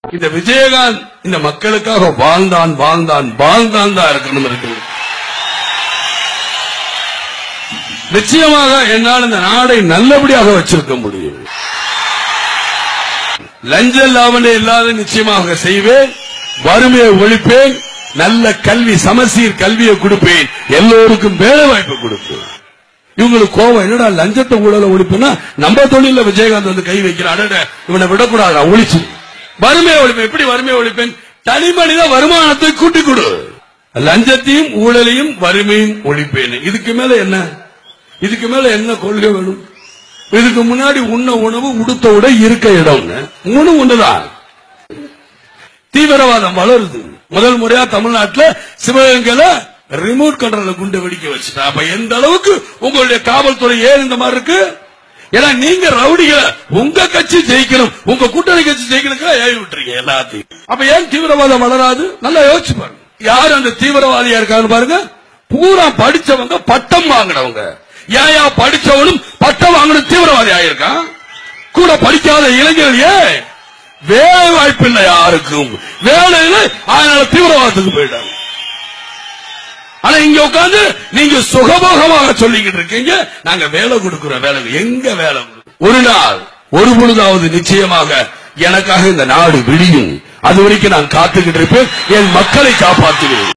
இந்த விஜயகாந்த் இந்த மக்களுக்காக வாழ்ந்தான் வாழ்ந்தான் வாழ்ந்தான் தான் இருக்கணும் இருக்கு நிச்சயமாக என்னால் இந்த நாடை நல்லபடியாக வச்சிருக்க முடியும் லஞ்ச லாவணை இல்லாத நிச்சயமாக செய்வேன் வறுமையை ஒழிப்பேன் நல்ல கல்வி சமசீர் கல்வியை கொடுப்பேன் எல்லோருக்கும் வேலை வாய்ப்பு கொடுப்பேன் இவங்களுக்கு கோவம் என்னடா லஞ்சத்தை ஊழல ஒழிப்புனா நம்ம தொழில விஜயகாந்த் வந்து கை வைக்கிறான் அடடே, இவனை விடக்கூடாது ஒழிச்சு வறுமையை ஒழிப்பேன் எப்படி வறுமையை ஒழிப்பேன் தனி மனித வருமானத்தை கூட்டி கொடு லஞ்சத்தையும் ஊழலையும் வறுமையும் ஒழிப்பேன் இதுக்கு மேல என்ன இதுக்கு மேல என்ன கொள்கை வேணும் இதுக்கு முன்னாடி உண்ண உணவு உடுத்த உடை இருக்க இடம்னு மூணு ஒண்ணுதான் தீவிரவாதம் வளருது முதல் முறையா தமிழ்நாட்டுல சிவகங்கையில ரிமோட் கண்ட்ரோல குண்டு வெடிக்க வச்சுட்டா அப்ப எந்த அளவுக்கு உங்களுடைய காவல்துறை ஏன் இந்த மாதிரி இருக்கு ஏன்னா நீங்க ரவுடிகளை உங்க கட்சி ஜெயிக்கணும் உங்க கூட்டணி கட்சி ஜெயிக்கணுக்கு ஏவி விட்டுறீங்க எல்லாத்தையும் அப்ப ஏன் தீவிரவாதம் வளராது நல்லா யோசிச்சு பாருங்க யார் அந்த தீவிரவாதியா இருக்கான்னு பாருங்க பூரா படிச்சவங்க பட்டம் வாங்கினவங்க ஏயா படிச்சவனும் பட்டம் வாங்கின தீவிரவாதி ஆயிருக்கான் கூட படிக்காத இளைஞர்கள் ஏன் வேலை வாய்ப்பு இல்லை யாருக்கும் வேலை இல்லை அதனால தீவிரவாதத்துக்கு போயிட்டாங்க ஆனா இங்க உட்கார்ந்து நீங்க சுகபோகமாக சொல்லிக்கிட்டு இருக்கீங்க நாங்க வேலை கொடுக்கிறோம் வேலை எங்க வேலை கொடுக்கிறோம்? ஒரு நாள் ஒரு பொழுதாவது நிச்சயமாக எனக்காக இந்த நாடு விடியும் அது வரைக்கும் நான் காத்துக்கிட்டு இருப்பேன் என் மக்களை காப்பாற்றுவேன்